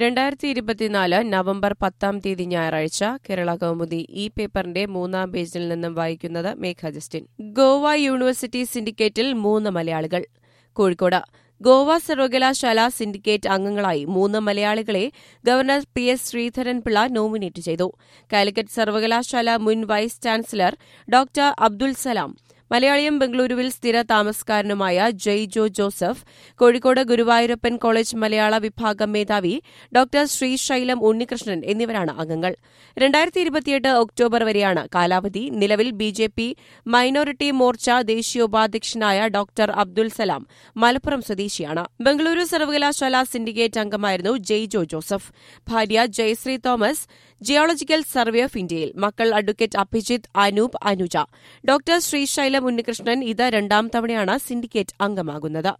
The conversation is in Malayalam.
രണ്ടായിരത്തി ഇരുപത്തിനാല് നവംബർ പത്താം തീയതി ഞായറാഴ്ച കേരള കൗമുദി ഈ പേപ്പറിന്റെ മൂന്നാം പേജിൽ നിന്നും വായിക്കുന്നത് മേഘ ജസ്റ്റിൻ ഗോവ യൂണിവേഴ്സിറ്റി സിൻഡിക്കേറ്റിൽ മൂന്ന് മലയാളികൾ കോഴിക്കോട് ഗോവ സർവകലാശാല സിൻഡിക്കേറ്റ് അംഗങ്ങളായി മൂന്ന് മലയാളികളെ governor P S Sreedharan Pillai nominate ചെയ്തു കാലിക്കറ്റ് സർവകലാശാല മുൻ vice chancellor doctor Abdul Salam മലയാളിയും ബംഗളൂരുവിൽ സ്ഥിര താമസക്കാരനുമായ ജയ് ജോ ജോസഫ് കോഴിക്കോട് ഗുരുവായൂരപ്പൻ കോളേജ് മലയാള വിഭാഗം മേധാവി ഡോക്ടർ ശ്രീശൈലം ഉണ്ണികൃഷ്ണൻ എന്നിവരാണ് അംഗങ്ങൾ രണ്ടായിരത്തി ഇരുപത്തിയെട്ട് ഒക്ടോബർ വരെയാണ് കാലാവധി നിലവിൽ B J P minority morcha ദേശീയോപാധ്യക്ഷനായ ഡോക്ടർ അബ്ദുൽ സലാം മലപ്പുറം സ്വദേശിയാണ് ബംഗളൂരു സർവകലാശാല സിൻഡിക്കേറ്റ് അംഗമായിരുന്നു ജയ് ജോ ജോസഫ് ഭാര്യ Jayasree Thomas geological survey of ഇന്ത്യയിൽ മക്കൾ അഡ്വക്കേറ്റ് അഭിജിത്ത് അനൂപ് അനുജ ഡോക്ടർ ശ്രീശൈലം ഉണ്ണികൃഷ്ണൻ ഇത് രണ്ടാം തവണയാണ് സിൻഡിക്കേറ്റ് അംഗമാകുന്നത്